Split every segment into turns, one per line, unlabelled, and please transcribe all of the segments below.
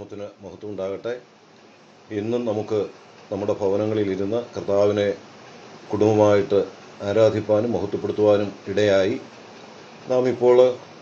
ദൈവനാമത്തിന് മഹത്വം ഉണ്ടാകട്ടെ ഇന്നും നമുക്ക് നമ്മുടെ ഭവനങ്ങളിൽ ഇരുന്ന് കർത്താവിനെ കുടുംബമായിട്ട് ആരാധിപ്പാനും മഹത്വപ്പെടുത്തുവാനും ഇടയായി നാം ഇപ്പോൾ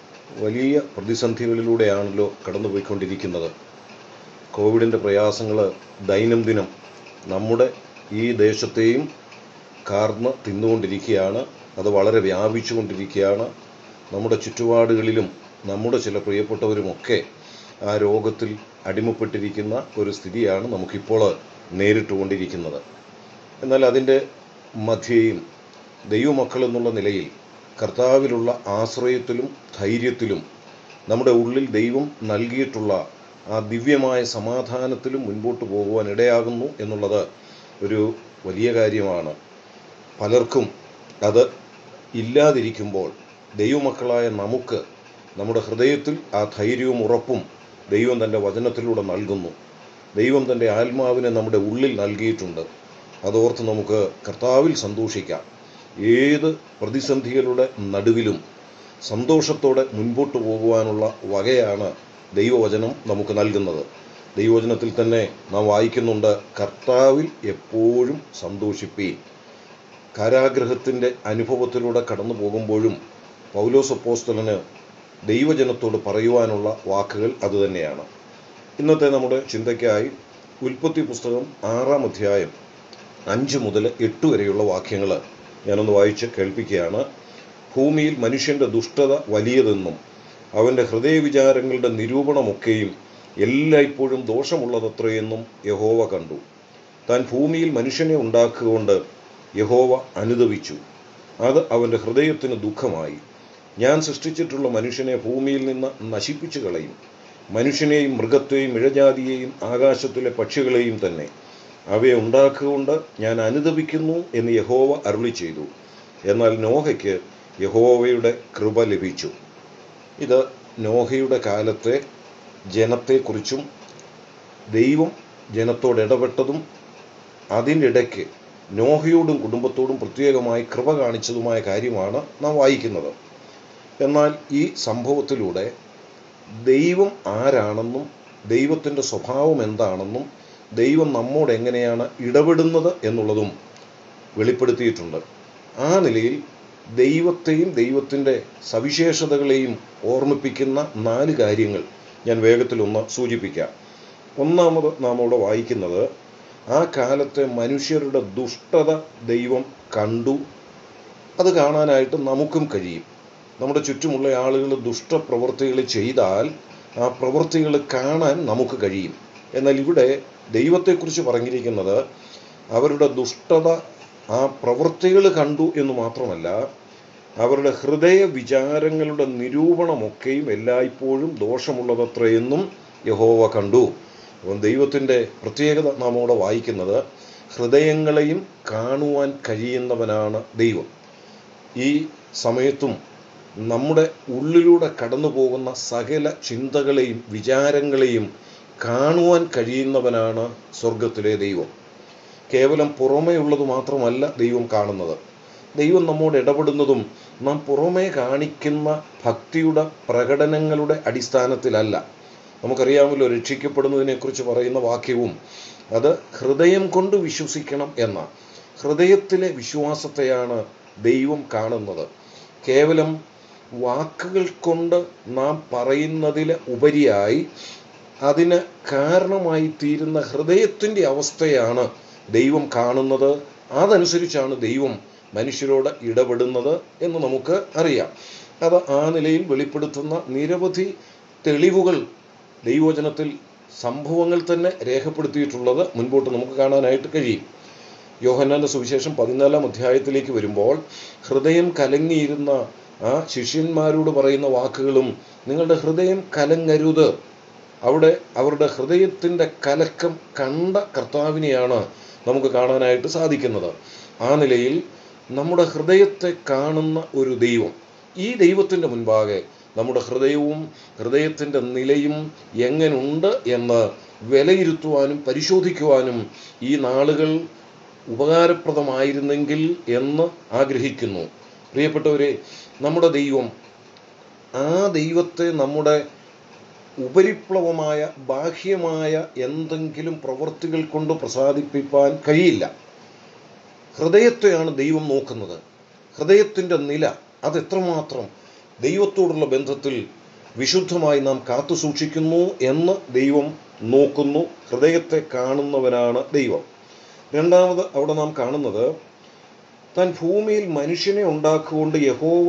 വലിയ പ്രതിസന്ധികളിലൂടെയാണല്ലോ കടന്നുപോയിക്കൊണ്ടിരിക്കുന്നത് കോവിഡിൻ്റെ പ്രയാസങ്ങൾ ദൈനംദിനം നമ്മുടെ ഈ ദേശത്തെയും കാർന്ന് തിന്നുകൊണ്ടിരിക്കുകയാണ് അത് വളരെ വ്യാപിച്ചുകൊണ്ടിരിക്കുകയാണ് നമ്മുടെ ചുറ്റുപാടുകളിലും നമ്മുടെ ചില പ്രിയപ്പെട്ടവരുമൊക്കെ ആ രോഗത്തിൽ അടിമപ്പെട്ടിരിക്കുന്ന ഒരു സ്ഥിതിയാണ് നമുക്കിപ്പോൾ നേരിട്ടുകൊണ്ടിരിക്കുന്നത് എന്നാൽ അതിൻ്റെ മധ്യയും ദൈവമക്കൾ എന്നുള്ള നിലയിൽ കർത്താവിലുള്ള ആശ്രയത്തിലും ധൈര്യത്തിലും നമ്മുടെ ഉള്ളിൽ ദൈവം നൽകിയിട്ടുള്ള ആ ദിവ്യമായ സമാധാനത്തിലും മുൻപോട്ട് പോകുവാൻ ഇടയാകുന്നു എന്നുള്ളത് ഒരു വലിയ കാര്യമാണ് പലർക്കും അത് ഇല്ലാതിരിക്കുമ്പോൾ ദൈവമക്കളായ നമുക്ക് നമ്മുടെ ഹൃദയത്തിൽ ആ ധൈര്യവും ഉറപ്പും ദൈവം തൻ്റെ വചനത്തിലൂടെ നൽകുന്നു ദൈവം തൻ്റെ ആത്മാവിനെ നമ്മുടെ ഉള്ളിൽ നൽകിയിട്ടുണ്ട് അതോർത്ത് നമുക്ക് കർത്താവിൽ സന്തോഷിക്കാം ഏത് പ്രതിസന്ധികളുടെ നടുവിലും സന്തോഷത്തോടെ മുൻപോട്ട് പോകുവാനുള്ള വകയാണ് ദൈവവചനം നമുക്ക് നൽകുന്നത് ദൈവവചനത്തിൽ തന്നെ നാം വായിക്കുന്നുണ്ട് കർത്താവിൽ എപ്പോഴും സന്തോഷിപ്പീൻ കാരാഗ്രഹത്തിൻ്റെ അനുഭവത്തിലൂടെ കടന്നു പോകുമ്പോഴും പൗലോസ് അപ്പോസ്തലന് ദൈവജനത്തോട് പറയുവാനുള്ള വാക്കുകൾ അതുതന്നെയാണ് ഇന്നത്തെ നമ്മുടെ ചിന്തയ്ക്കായി ഉൽപ്പത്തി പുസ്തകം ആറാം അധ്യായം അഞ്ച് മുതൽ എട്ട് വരെയുള്ള വാക്യങ്ങൾ ഞാനൊന്ന് വായിച്ച് കേൾപ്പിക്കുകയാണ് ഭൂമിയിൽ മനുഷ്യൻ്റെ ദുഷ്ടത വലിയതെന്നും അവൻ്റെ ഹൃദയവിചാരങ്ങളുടെ നിരൂപണമൊക്കെയും എല്ലായ്പ്പോഴും ദോഷമുള്ളതത്രയെന്നും യഹോവ കണ്ടു താൻ ഭൂമിയിൽ മനുഷ്യനെ ഉണ്ടാക്കുകൊണ്ട് യഹോവ അനുദവിച്ചു അത് അവൻ്റെ ഹൃദയത്തിന് ദുഃഖമായി ഞാൻ സൃഷ്ടിച്ചിട്ടുള്ള മനുഷ്യനെ ഭൂമിയിൽ നിന്ന് നശിപ്പിച്ചു കളയും മനുഷ്യനെയും മൃഗത്തെയും ഇഴജാതിയെയും ആകാശത്തിലെ പക്ഷികളെയും തന്നെ അവയെ ഉണ്ടാക്കുകൊണ്ട് ഞാൻ അനുദപിക്കുന്നു എന്ന് യഹോവ അരുളി ചെയ്തു എന്നാൽ നോഹയ്ക്ക് യഹോവയുടെ കൃപ ലഭിച്ചു ഇത് നോഹയുടെ കാലത്തെ ജനത്തെക്കുറിച്ചും ദൈവം ജനത്തോട് ഇടപെട്ടതും അതിനിടയ്ക്ക് നോഹയോടും കുടുംബത്തോടും പ്രത്യേകമായി കൃപ കാണിച്ചതുമായ കാര്യമാണ് നാം വായിക്കുന്നത് എന്നാൽ ഈ സംഭവത്തിലൂടെ ദൈവം ആരാണെന്നും ദൈവത്തിൻ്റെ സ്വഭാവം എന്താണെന്നും ദൈവം നമ്മോട് എങ്ങനെയാണ് ഇടപെടുന്നത് എന്നുള്ളതും വെളിപ്പെടുത്തിയിട്ടുണ്ട് ആ നിലയിൽ ദൈവത്തെയും ദൈവത്തിൻ്റെ സവിശേഷതകളെയും ഓർമ്മിപ്പിക്കുന്ന നാല് കാര്യങ്ങൾ ഞാൻ വേഗത്തിലൊന്ന് സൂചിപ്പിക്കാം ഒന്നാമത് നാം അവിടെ വായിക്കുന്നത് ആ കാലത്തെ മനുഷ്യരുടെ ദുഷ്ടത ദൈവം കണ്ടു അത് കാണാനായിട്ട് നമുക്കും കഴിയും നമ്മുടെ ചുറ്റുമുള്ള ആളുകൾ ദുഷ്ടപ്രവൃത്തികൾ ചെയ്താൽ ആ പ്രവൃത്തികൾ കാണാൻ നമുക്ക് കഴിയും എന്നാൽ ഇവിടെ ദൈവത്തെക്കുറിച്ച് പറഞ്ഞിരിക്കുന്നത് അവരുടെ ദുഷ്ടത ആ പ്രവൃത്തികൾ കണ്ടു എന്ന് മാത്രമല്ല അവരുടെ ഹൃദയ വിചാരങ്ങളുടെ നിരൂപണമൊക്കെയും എല്ലായ്പ്പോഴും ദോഷമുള്ളതത്രയെന്നും യഹോവ കണ്ടു അപ്പം ദൈവത്തിൻ്റെ പ്രത്യേകത നാം അവിടെ വായിക്കുന്നത് ഹൃദയങ്ങളെയും കാണുവാൻ കഴിയുന്നവനാണ് ദൈവം ഈ സമയത്തും നമ്മുടെ ഉള്ളിലൂടെ കടന്നു പോകുന്ന സകല ചിന്തകളെയും വിചാരങ്ങളെയും കാണുവാൻ കഴിയുന്നവനാണ് സ്വർഗത്തിലെ ദൈവം കേവലം പുറമേ ഉള്ളത് മാത്രമല്ല ദൈവം കാണുന്നത് ദൈവം നമ്മോട് ഇടപെടുന്നതും നാം പുറമേ കാണിക്കുന്ന ഭക്തിയുടെ പ്രകടനങ്ങളുടെ അടിസ്ഥാനത്തിലല്ല നമുക്കറിയാമല്ലോ രക്ഷിക്കപ്പെടുന്നതിനെക്കുറിച്ച് പറയുന്ന വാക്യവും അത് ഹൃദയം കൊണ്ട് വിശ്വസിക്കണം എന്ന ഹൃദയത്തിലെ വിശ്വാസത്തെയാണ് ദൈവം കാണുന്നത് കേവലം വാക്കുകൾ കൊണ്ട് നാം പറയുന്നതിന് ഉപരിയായി അതിന് കാരണമായി തീരുന്ന ഹൃദയത്തിൻ്റെ അവസ്ഥയാണ് ദൈവം കാണുന്നത് അതനുസരിച്ചാണ് ദൈവം മനുഷ്യരോട് ഇടപെടുന്നത് എന്ന് നമുക്ക് അറിയാം അത് ആ നിലയിൽ വെളിപ്പെടുത്തുന്ന നിരവധി തെളിവുകൾ ദൈവവചനത്തിൽ സംഭവങ്ങൾ തന്നെ രേഖപ്പെടുത്തിയിട്ടുള്ളത് മുൻപോട്ട് നമുക്ക് കാണാനായിട്ട് കഴിയും യോഹന്നാന്റെ സുവിശേഷം പതിനാലാം അധ്യായത്തിലേക്ക് വരുമ്പോൾ ഹൃദയം കലങ്ങിയിരുന്ന ആ ശിഷ്യന്മാരോട് പറയുന്ന വാക്കുകളും നിങ്ങളുടെ ഹൃദയം കലങ്ങരുത് അവിടെ അവരുടെ ഹൃദയത്തിൻ്റെ കലക്കം കണ്ട കർത്താവിനെയാണ് നമുക്ക് കാണാനായിട്ട് സാധിക്കുന്നത് ആ നിലയിൽ നമ്മുടെ ഹൃദയത്തെ കാണുന്ന ഒരു ദൈവം ഈ ദൈവത്തിൻ്റെ മുൻപാകെ നമ്മുടെ ഹൃദയവും ഹൃദയത്തിൻ്റെ നിലയും എങ്ങനുണ്ട് എന്ന് വിലയിരുത്തുവാനും പരിശോധിക്കുവാനും ഈ നാളുകൾ ഉപകാരപ്രദമായിരുന്നെങ്കിൽ എന്ന് ആഗ്രഹിക്കുന്നു പ്രിയപ്പെട്ടവരെ നമ്മുടെ ദൈവം ആ ദൈവത്തെ നമ്മുടെ ഉപരിപ്ലവമായ ബാഹ്യമായ എന്തെങ്കിലും പ്രവൃത്തികൾ കൊണ്ട് പ്രസാദിപ്പിക്കാൻ കഴിയില്ല ഹൃദയത്തെയാണ് ദൈവം നോക്കുന്നത് ഹൃദയത്തിൻ്റെ നില അതെത്രമാത്രം ദൈവത്തോടുള്ള ബന്ധത്തിൽ വിശുദ്ധമായി നാം കാത്തു സൂക്ഷിക്കുന്നു എന്ന് ദൈവം നോക്കുന്നു ഹൃദയത്തെ കാണുന്നവനാണ് ദൈവം രണ്ടാമത് അവിടെ നാം കാണുന്നത് താൻ ഭൂമിയിൽ മനുഷ്യനെ ഉണ്ടാക്കുകൊണ്ട് യഹോവ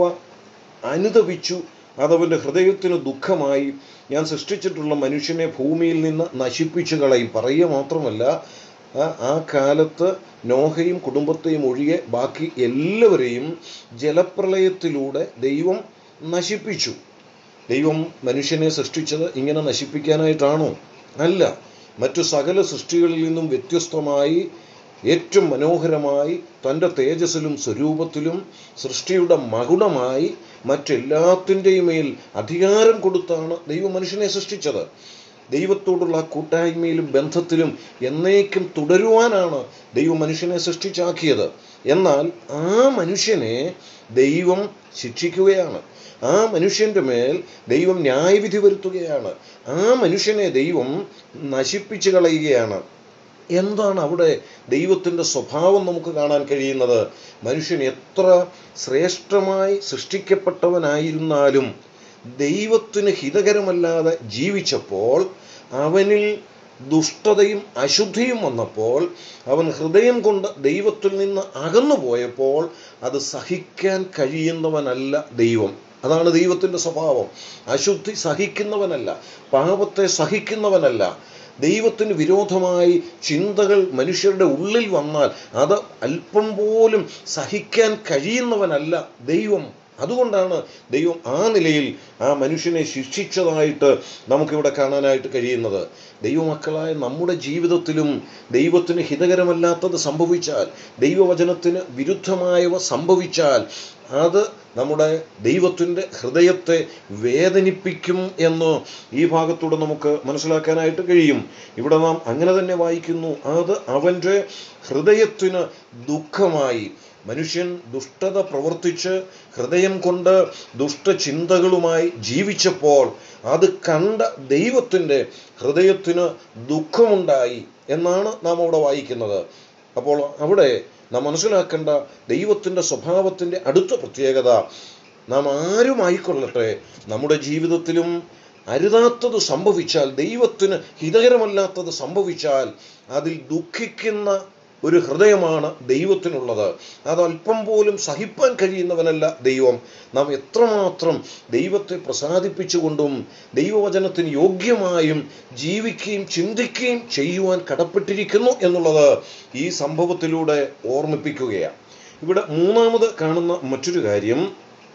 അനുദപിച്ചു അതവൻ്റെ ഹൃദയത്തിന് ദുഃഖമായി ഞാൻ സൃഷ്ടിച്ചിട്ടുള്ള മനുഷ്യനെ ഭൂമിയിൽ നിന്ന് നശിപ്പിച്ചു കളയും പറയുക മാത്രമല്ല ആ ആ കാലത്ത് നോഹയും കുടുംബത്തെയും ഒഴികെ ബാക്കി എല്ലാവരെയും ജലപ്രളയത്തിലൂടെ ദൈവം നശിപ്പിച്ചു ദൈവം മനുഷ്യനെ സൃഷ്ടിച്ചത് ഇങ്ങനെ നശിപ്പിക്കാനായിട്ടാണോ അല്ല മറ്റു സകല സൃഷ്ടികളിൽ നിന്നും വ്യത്യസ്തമായി ഏറ്റവും മനോഹരമായി തൻ്റെ തേജസ്സിലും സ്വരൂപത്തിലും സൃഷ്ടിയുടെ മകുടമായി മറ്റെല്ലാത്തിൻ്റെയും മേൽ അധികാരം കൊടുത്താണ് ദൈവം മനുഷ്യനെ സൃഷ്ടിച്ചത് ദൈവത്തോടുള്ള ആ കൂട്ടായ്മയിലും ബന്ധത്തിലും എന്നേക്കും തുടരുവാനാണ് ദൈവം മനുഷ്യനെ സൃഷ്ടിച്ചാക്കിയത് എന്നാൽ ആ മനുഷ്യനെ ദൈവം ശിക്ഷിക്കുകയാണ് ആ മനുഷ്യൻ്റെ മേൽ ദൈവം ന്യായവിധി വരുത്തുകയാണ് ആ മനുഷ്യനെ ദൈവം നശിപ്പിച്ചു കളയുകയാണ് എന്താണ് അവിടെ ദൈവത്തിൻ്റെ സ്വഭാവം നമുക്ക് കാണാൻ കഴിയുന്നത് മനുഷ്യൻ എത്ര ശ്രേഷ്ഠമായി സൃഷ്ടിക്കപ്പെട്ടവനായിരുന്നാലും ദൈവത്തിന് ഹിതകരമല്ലാതെ ജീവിച്ചപ്പോൾ അവനിൽ ദുഷ്ടതയും അശുദ്ധിയും വന്നപ്പോൾ അവൻ ഹൃദയം കൊണ്ട് ദൈവത്തിൽ നിന്ന് അകന്നു പോയപ്പോൾ അത് സഹിക്കാൻ കഴിയുന്നവനല്ല ദൈവം അതാണ് ദൈവത്തിൻ്റെ സ്വഭാവം അശുദ്ധി സഹിക്കുന്നവനല്ല പാപത്തെ സഹിക്കുന്നവനല്ല ദൈവത്തിന് വിരോധമായി ചിന്തകൾ മനുഷ്യരുടെ ഉള്ളിൽ വന്നാൽ അത് അല്പം പോലും സഹിക്കാൻ കഴിയുന്നവനല്ല ദൈവം അതുകൊണ്ടാണ് ദൈവം ആ നിലയിൽ ആ മനുഷ്യനെ ശിക്ഷിച്ചതായിട്ട് നമുക്കിവിടെ കാണാനായിട്ട് കഴിയുന്നത് ദൈവമക്കളായ നമ്മുടെ ജീവിതത്തിലും ദൈവത്തിന് ഹിതകരമല്ലാത്തത് സംഭവിച്ചാൽ ദൈവവചനത്തിന് വിരുദ്ധമായവ സംഭവിച്ചാൽ അത് നമ്മുടെ ദൈവത്തിൻ്റെ ഹൃദയത്തെ വേദനിപ്പിക്കും എന്ന് ഈ ഭാഗത്തൂടെ നമുക്ക് മനസ്സിലാക്കാനായിട്ട് കഴിയും ഇവിടെ നാം അങ്ങനെ തന്നെ വായിക്കുന്നു അത് അവൻ്റെ ഹൃദയത്തിന് ദുഃഖമായി മനുഷ്യൻ ദുഷ്ടത പ്രവർത്തിച്ച് ഹൃദയം കൊണ്ട് ദുഷ്ടചിന്തകളുമായി ജീവിച്ചപ്പോൾ അത് കണ്ട ദൈവത്തിൻ്റെ ഹൃദയത്തിന് ദുഃഖമുണ്ടായി എന്നാണ് നാം അവിടെ വായിക്കുന്നത് അപ്പോൾ അവിടെ നാം മനസ്സിലാക്കേണ്ട ദൈവത്തിൻ്റെ സ്വഭാവത്തിൻ്റെ അടുത്ത പ്രത്യേകത നാം ആരുമായിക്കൊള്ളട്ടെ നമ്മുടെ ജീവിതത്തിലും അരുതാത്തത് സംഭവിച്ചാൽ ദൈവത്തിന് ഹിതകരമല്ലാത്തത് സംഭവിച്ചാൽ അതിൽ ദുഃഖിക്കുന്ന ഒരു ഹൃദയമാണ് ദൈവത്തിനുള്ളത് അത് അല്പം പോലും സഹിപ്പാൻ കഴിയുന്നവനല്ല ദൈവം നാം എത്രമാത്രം ദൈവത്തെ പ്രസാദിപ്പിച്ചുകൊണ്ടും ദൈവവചനത്തിന് യോഗ്യമായും ജീവിക്കുകയും ചിന്തിക്കുകയും ചെയ്യുവാൻ കടപ്പെട്ടിരിക്കുന്നു എന്നുള്ളത് ഈ സംഭവത്തിലൂടെ ഓർമ്മിപ്പിക്കുകയാണ് ഇവിടെ മൂന്നാമത് കാണുന്ന മറ്റൊരു കാര്യം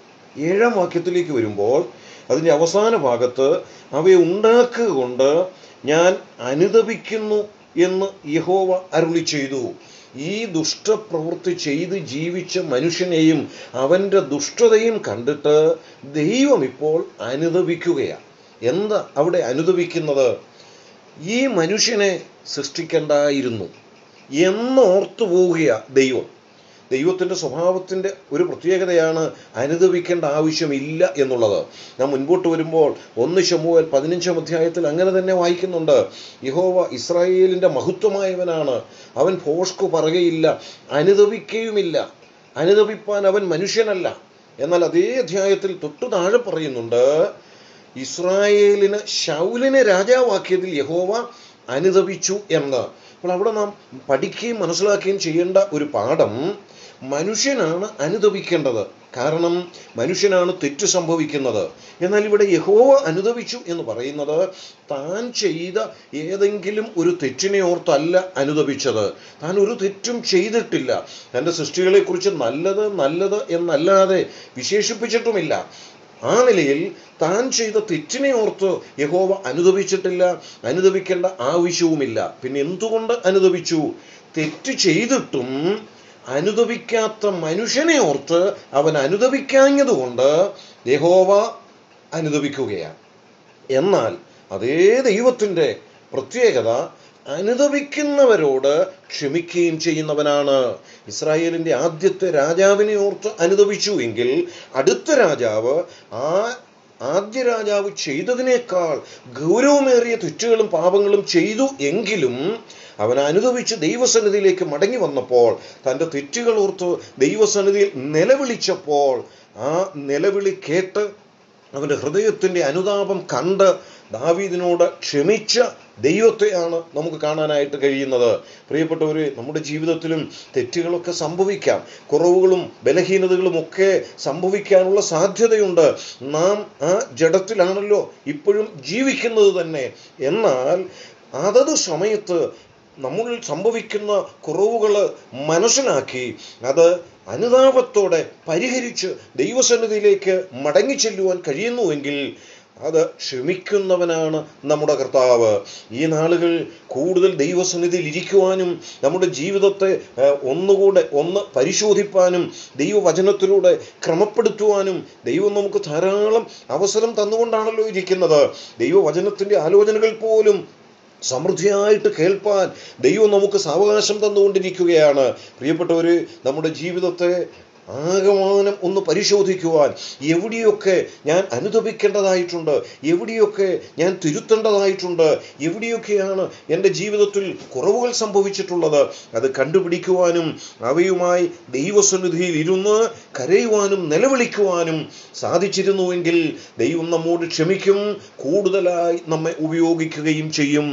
ഏഴാം വാക്യത്തിലേക്ക് വരുമ്പോൾ അതിൻ്റെ അവസാന ഭാഗത്ത് അവയെ ഉണ്ടാക്കുക കൊണ്ട് ഞാൻ അനുദപിക്കുന്നു എന്ന് യഹോവ അരുളി ചെയ്തു ഈ ദുഷ്ടപ്രവൃത്തി ചെയ്ത് ജീവിച്ച മനുഷ്യനെയും അവൻ്റെ ദുഷ്ടതയും കണ്ടിട്ട് ദൈവം ഇപ്പോൾ അനുദപിക്കുകയാണ് എന്താ അവിടെ അനുദപിക്കുന്നത് ഈ മനുഷ്യനെ സൃഷ്ടിക്കേണ്ടായിരുന്നു എന്നോർത്തു പോവുകയാണ് ദൈവം ദൈവത്തിൻ്റെ സ്വഭാവത്തിൻ്റെ ഒരു പ്രത്യേകതയാണ് അനുദവിക്കേണ്ട ആവശ്യമില്ല എന്നുള്ളത് നാം മുൻപോട്ട് വരുമ്പോൾ ഒന്ന് ശമുവൽ പതിനഞ്ചാം അധ്യായത്തിൽ അങ്ങനെ തന്നെ വായിക്കുന്നുണ്ട് യഹോവ ഇസ്രായേലിൻ്റെ മഹത്വമായവനാണ് അവൻ ഭോഷ്കു പറയുകയില്ല അനുദവിക്കുകയുമില്ല അനുദവിപ്പാൻ അവൻ മനുഷ്യനല്ല എന്നാൽ അതേ അധ്യായത്തിൽ തൊട്ടു താഴെ പറയുന്നുണ്ട് ഇസ്രായേലിന് ശൗലിനെ രാജാവാക്കിയതിൽ യഹോവ അനുദപിച്ചു എന്ന് അപ്പോൾ അവിടെ നാം പഠിക്കുകയും മനസ്സിലാക്കുകയും ചെയ്യേണ്ട ഒരു പാഠം മനുഷ്യനാണ് അനുദപിക്കേണ്ടത് കാരണം മനുഷ്യനാണ് തെറ്റ് സംഭവിക്കുന്നത് എന്നാൽ ഇവിടെ യഹോവ അനുദപിച്ചു എന്ന് പറയുന്നത് താൻ ചെയ്ത ഏതെങ്കിലും ഒരു തെറ്റിനെ ഓർത്തല്ല അനുദപിച്ചത് താൻ ഒരു തെറ്റും ചെയ്തിട്ടില്ല തൻ്റെ സൃഷ്ടികളെക്കുറിച്ച് നല്ലത് നല്ലത് എന്നല്ലാതെ വിശേഷിപ്പിച്ചിട്ടുമില്ല ആ നിലയിൽ താൻ ചെയ്ത തെറ്റിനെ ഓർത്ത് യഹോവ അനുദപിച്ചിട്ടില്ല അനുദപിക്കേണ്ട ആവശ്യവുമില്ല പിന്നെ എന്തുകൊണ്ട് അനുദപിച്ചു തെറ്റ് ചെയ്തിട്ടും അനുദപിക്കാത്ത മനുഷ്യനെ ഓർത്ത് അവൻ അനുദപിക്കാഞ്ഞതുകൊണ്ട് യഹോവ അനുദപിക്കുകയാണ് എന്നാൽ അതേ ദൈവത്തിൻ്റെ പ്രത്യേകത അനുദപിക്കുന്നവരോട് ക്ഷമിക്കുകയും ചെയ്യുന്നവനാണ് ഇസ്രായേലിൻ്റെ ആദ്യത്തെ രാജാവിനെ ഓർത്ത് അനുദപിച്ചു എങ്കിൽ അടുത്ത രാജാവ് ആ ആദ്യ രാജാവ് ചെയ്തതിനേക്കാൾ ഗൗരവമേറിയ തെറ്റുകളും പാപങ്ങളും ചെയ്തു എങ്കിലും അവൻ അനുഭവിച്ച് ദൈവസന്നിധിയിലേക്ക് മടങ്ങി വന്നപ്പോൾ തൻ്റെ തെറ്റുകൾ ഓർത്ത് ദൈവസന്നിധിയിൽ നിലവിളിച്ചപ്പോൾ ആ നിലവിളി കേട്ട് അവൻ്റെ ഹൃദയത്തിൻ്റെ അനുതാപം കണ്ട് ദാവീദിനോട് ക്ഷമിച്ച ദൈവത്തെയാണ് നമുക്ക് കാണാനായിട്ട് കഴിയുന്നത് പ്രിയപ്പെട്ടവർ നമ്മുടെ ജീവിതത്തിലും തെറ്റുകളൊക്കെ സംഭവിക്കാം കുറവുകളും ബലഹീനതകളും ഒക്കെ സംഭവിക്കാനുള്ള സാധ്യതയുണ്ട് നാം ആ ജഡത്തിലാണല്ലോ ഇപ്പോഴും ജീവിക്കുന്നത് തന്നെ എന്നാൽ അതത് സമയത്ത് നമ്മളിൽ സംഭവിക്കുന്ന കുറവുകൾ മനസ്സിലാക്കി അത് അനുതാപത്തോടെ പരിഹരിച്ച് ദൈവസന്നിധിയിലേക്ക് മടങ്ങിച്ചെല്ലുവാൻ കഴിയുന്നുവെങ്കിൽ അത് ക്ഷമിക്കുന്നവനാണ് നമ്മുടെ കർത്താവ് ഈ നാളുകൾ കൂടുതൽ ദൈവസന്നിധിയിൽ ഇരിക്കുവാനും നമ്മുടെ ജീവിതത്തെ ഏഹ്, ഒന്നുകൂടെ ഒന്ന് പരിശോധിപ്പാനും ദൈവവചനത്തിലൂടെ ക്രമപ്പെടുത്തുവാനും ദൈവം നമുക്ക് ധാരാളം അവസരം തന്നുകൊണ്ടാണല്ലോ ഇരിക്കുന്നത് ദൈവവചനത്തിൻ്റെ ആലോചനകൾ പോലും സമൃദ്ധിയായിട്ട് കേൾപ്പാൻ ദൈവം നമുക്ക് സാവകാശം തന്നുകൊണ്ടിരിക്കുകയാണ് പ്രിയപ്പെട്ടവർ നമ്മുടെ ജീവിതത്തെ ആകമാനം ഒന്ന് പരിശോധിക്കുവാൻ എവിടെയൊക്കെ ഞാൻ അനുദപിക്കേണ്ടതായിട്ടുണ്ട് എവിടെയൊക്കെ ഞാൻ തിരുത്തേണ്ടതായിട്ടുണ്ട് എവിടെയൊക്കെയാണ് എൻ്റെ ജീവിതത്തിൽ കുറവുകൾ സംഭവിച്ചിട്ടുള്ളത് അത് കണ്ടുപിടിക്കുവാനും അവയുമായി ദൈവസന്നിധിയിൽ ഇരുന്ന് കരയുവാനും നിലവിളിക്കുവാനും സാധിച്ചിരുന്നുവെങ്കിൽ ദൈവം നമ്മോട് ക്ഷമിക്കും കൂടുതലായി നമ്മെ ഉപയോഗിക്കുകയും ചെയ്യും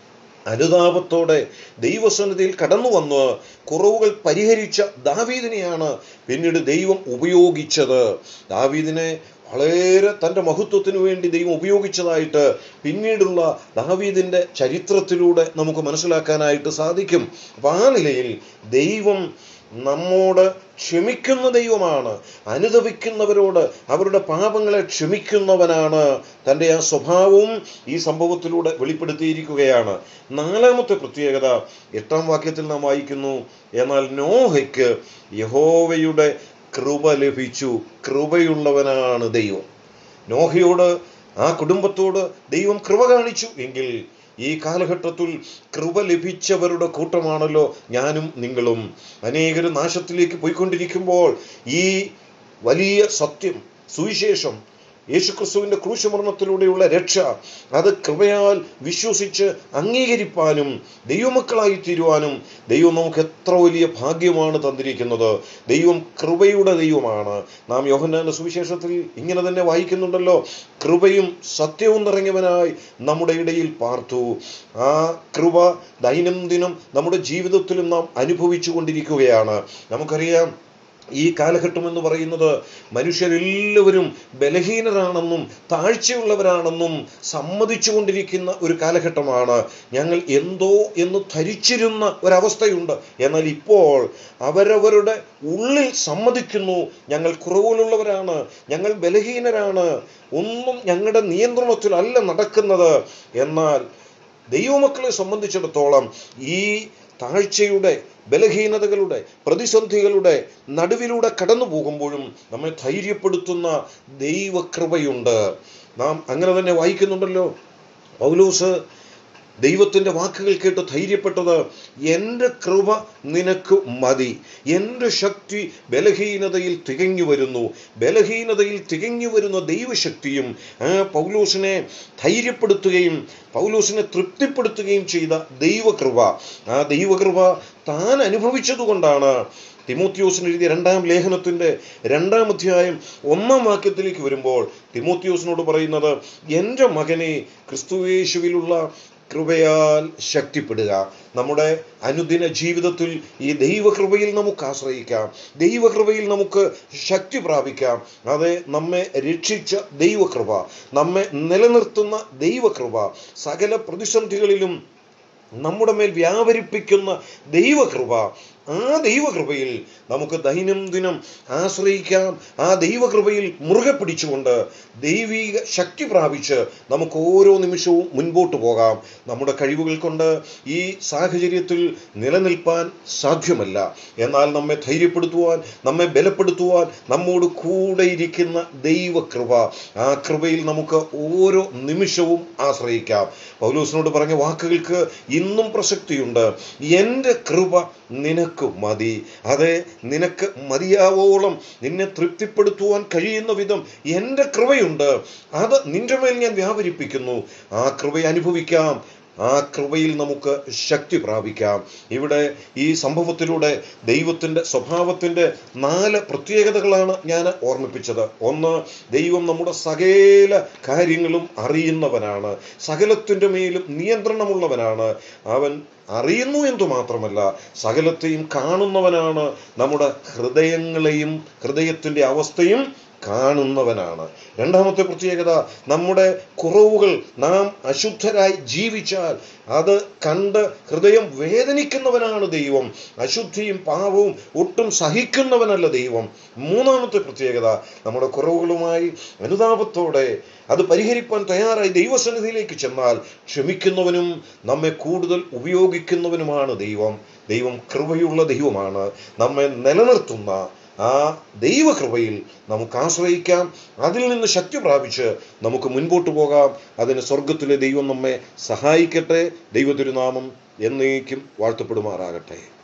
അനുതാപത്തോടെ ദൈവസന്നിധിയിൽ കടന്നു വന്ന് കുറവുകൾ പരിഹരിച്ച ദാവീദിനെയാണ് പിന്നീട് ദൈവം ഉപയോഗിച്ചത് ദാവീദിനെ വളരെ തൻ്റെ മഹത്വത്തിനു വേണ്ടി ദൈവം ഉപയോഗിച്ചതായിട്ട് പിന്നീടുള്ള ദാവീദിൻ്റെ ചരിത്രത്തിലൂടെ നമുക്ക് മനസ്സിലാക്കാനായിട്ട് സാധിക്കും അപ്പം ആ നിലയിൽ ദൈവം നമ്മോട് ക്ഷമിക്കുന്ന ദൈവമാണ് അനുദപിക്കുന്നവരോട് അവരുടെ പാപങ്ങളെ ക്ഷമിക്കുന്നവനാണ് തൻ്റെ ആ സ്വഭാവവും ഈ സംഭവത്തിലൂടെ വെളിപ്പെടുത്തിയിരിക്കുകയാണ് നാലാമത്തെ പ്രത്യേകത എട്ടാം വാക്യത്തിൽ നാം വായിക്കുന്നു എന്നാൽ നോഹയ്ക്ക് യഹോവയുടെ കൃപ ലഭിച്ചു കൃപയുള്ളവനാണ് ദൈവം നോഹയോട് ആ കുടുംബത്തോട് ദൈവം കൃപ കാണിച്ചു എങ്കിൽ ഈ കാലഘട്ടത്തിൽ കൃപ ലഭിച്ചവരുടെ കൂട്ടമാണല്ലോ ഞാനും നിങ്ങളും അനേകർ നാശത്തിലേക്ക് പോയിക്കൊണ്ടിരിക്കുമ്പോൾ ഈ വലിയ സത്യം സുവിശേഷം യേശുക്രിസ്തുവിന്റെ ക്രൂശമരണത്തിലൂടെയുള്ള രക്ഷ അത് കൃപയാൽ വിശ്വസിച്ച് അംഗീകരിപ്പാനും ദൈവമക്കളായി തീരുവാനും ദൈവം നമുക്ക് എത്ര വലിയ ഭാഗ്യമാണ് തന്നിരിക്കുന്നത് ദൈവം കൃപയുടെ ദൈവമാണ് നാം യോഹന്നാന്റെ സുവിശേഷത്തിൽ ഇങ്ങനെ തന്നെ വായിക്കുന്നുണ്ടല്ലോ കൃപയും സത്യവും നിറഞ്ഞവനായി നമ്മുടെ ഇടയിൽ പാർത്തു ആ കൃപ ദൈനംദിനം നമ്മുടെ ജീവിതത്തിലും നാം അനുഭവിച്ചു കൊണ്ടിരിക്കുകയാണ് നമുക്കറിയാം ഈ കാലഘട്ടം എന്ന് പറയുന്നത് മനുഷ്യരെല്ലാവരും ബലഹീനരാണെന്നും താഴ്ചയുള്ളവരാണെന്നും സമ്മതിച്ചുകൊണ്ടിരിക്കുന്ന ഒരു കാലഘട്ടമാണ് ഞങ്ങൾ എന്തോ എന്ന് ധരിച്ചിരുന്ന ഒരവസ്ഥയുണ്ട് എന്നാൽ ഇപ്പോൾ അവരവരുടെ ഉള്ളിൽ സമ്മതിക്കുന്നു ഞങ്ങൾ കുറവുകളുള്ളവരാണ് ഞങ്ങൾ ബലഹീനരാണ് ഒന്നും ഞങ്ങളുടെ നിയന്ത്രണത്തിലല്ല നടക്കുന്നത് എന്നാൽ ദൈവമക്കളെ സംബന്ധിച്ചിടത്തോളം ഈ താഴ്ചയുടെ ബലഹീനതകളുടെ പ്രതിസന്ധികളുടെ നടുവിലൂടെ കടന്നു പോകുമ്പോഴും നമ്മെ ധൈര്യപ്പെടുത്തുന്ന ദൈവകൃപയുണ്ട് നാം അങ്ങനെ തന്നെ വായിക്കുന്നുണ്ടല്ലോ പൗലൂസ് ദൈവത്തിൻ്റെ വാക്കുകൾ കേട്ട് ധൈര്യപ്പെട്ടത് എൻ്റെ കൃപ നിനക്ക് മതി എൻ്റെ ശക്തി ബലഹീനതയിൽ തികഞ്ഞു വരുന്നു ബലഹീനതയിൽ തികഞ്ഞു വരുന്ന ദൈവശക്തിയും ആ പൗലൂസിനെ ധൈര്യപ്പെടുത്തുകയും പൗലൂസിനെ തൃപ്തിപ്പെടുത്തുകയും ചെയ്ത ദൈവകൃപ ആ ദൈവകൃപ താൻ അനുഭവിച്ചതുകൊണ്ടാണ് തിമോത്യോസിന് എഴുതിയ രണ്ടാം ലേഖനത്തിന്റെ രണ്ടാം അധ്യായം ഒന്നാം വാക്യത്തിലേക്ക് വരുമ്പോൾ തിമോത്യോസിനോട് പറയുന്നത് എൻ്റെ മകനെ ക്രിസ്തുവേശുവിലുള്ള കൃപയാൽ ശക്തിപ്പെടുക നമ്മുടെ അനുദിന ജീവിതത്തിൽ ഈ ദൈവകൃപയിൽ നമുക്ക് ആശ്രയിക്കാം ദൈവകൃപയിൽ നമുക്ക് ശക്തി പ്രാപിക്കാം അത് നമ്മെ രക്ഷിച്ച ദൈവകൃപ നമ്മെ നിലനിർത്തുന്ന ദൈവകൃപ സകല പ്രതിസന്ധികളിലും നമ്മുടെ മേൽ വ്യാപരിപ്പിക്കുന്ന ദൈവകൃപ ആ ദൈവകൃപയിൽ നമുക്ക് ദൈനംദിനം ആശ്രയിക്കാം ആ ദൈവകൃപയിൽ മുറുകെ പിടിച്ചുകൊണ്ട് ദൈവീക ശക്തി പ്രാപിച്ച് നമുക്ക് ഓരോ നിമിഷവും മുൻപോട്ട് പോകാം നമ്മുടെ കഴിവുകൾ കൊണ്ട് ഈ സാഹചര്യത്തിൽ നിലനിൽപ്പാൻ സാധ്യമല്ല എന്നാൽ നമ്മെ ധൈര്യപ്പെടുത്തുവാൻ നമ്മെ ബലപ്പെടുത്തുവാൻ നമ്മോട് കൂടെ ഇരിക്കുന്ന ദൈവകൃപ ആ കൃപയിൽ നമുക്ക് ഓരോ നിമിഷവും ആശ്രയിക്കാം പൗലൂസിനോട് പറഞ്ഞ വാക്കുകൾക്ക് ഇന്നും പ്രസക്തിയുണ്ട് എൻ്റെ കൃപ നിനക്ക് നിനക്ക് മതി അതെ നിനക്ക് മതിയാവോളം നിന്നെ തൃപ്തിപ്പെടുത്തുവാൻ കഴിയുന്ന വിധം എൻ്റെ കൃപയുണ്ട് അത് നിന്റെ മേൽ ഞാൻ വ്യാപരിപ്പിക്കുന്നു ആ കൃപ അനുഭവിക്കാം ആ കൃപയിൽ നമുക്ക് ശക്തി പ്രാപിക്കാം ഇവിടെ ഈ സംഭവത്തിലൂടെ ദൈവത്തിൻ്റെ സ്വഭാവത്തിൻ്റെ നാല് പ്രത്യേകതകളാണ് ഞാൻ ഓർമ്മിപ്പിച്ചത് ഒന്ന് ദൈവം നമ്മുടെ സകല കാര്യങ്ങളും അറിയുന്നവനാണ് സകലത്തിൻ്റെ മേലും നിയന്ത്രണമുള്ളവനാണ് അവൻ അറിയുന്നു എന്ന് മാത്രമല്ല സകലത്തെയും കാണുന്നവനാണ് നമ്മുടെ ഹൃദയങ്ങളെയും ഹൃദയത്തിൻ്റെ അവസ്ഥയും കാണുന്നവനാണ് രണ്ടാമത്തെ പ്രത്യേകത നമ്മുടെ കുറവുകൾ നാം അശുദ്ധരായി ജീവിച്ചാൽ അത് കണ്ട് ഹൃദയം വേദനിക്കുന്നവനാണ് ദൈവം അശുദ്ധിയും പാപവും ഒട്ടും സഹിക്കുന്നവനല്ല ദൈവം മൂന്നാമത്തെ പ്രത്യേകത നമ്മുടെ കുറവുകളുമായി അനുതാപത്തോടെ അത് പരിഹരിപ്പാൻ തയ്യാറായി ദൈവസന്നിധിയിലേക്ക് ചെന്നാൽ ക്ഷമിക്കുന്നവനും നമ്മെ കൂടുതൽ ഉപയോഗിക്കുന്നവനുമാണ് ദൈവം ദൈവം കൃപയുള്ള ദൈവമാണ് നമ്മെ നിലനിർത്തുന്ന ആ ദൈവകൃപയിൽ നമുക്ക് ആശ്രയിക്കാം അതിൽ നിന്ന് ശക്തി പ്രാപിച്ച് നമുക്ക് മുൻപോട്ട് പോകാം അതിന് സ്വർഗത്തിലെ ദൈവം നമ്മെ സഹായിക്കട്ടെ ദൈവതിരുനാമം എന്നേക്കും വാഴ്ത്തപ്പെടുമാറാകട്ടെ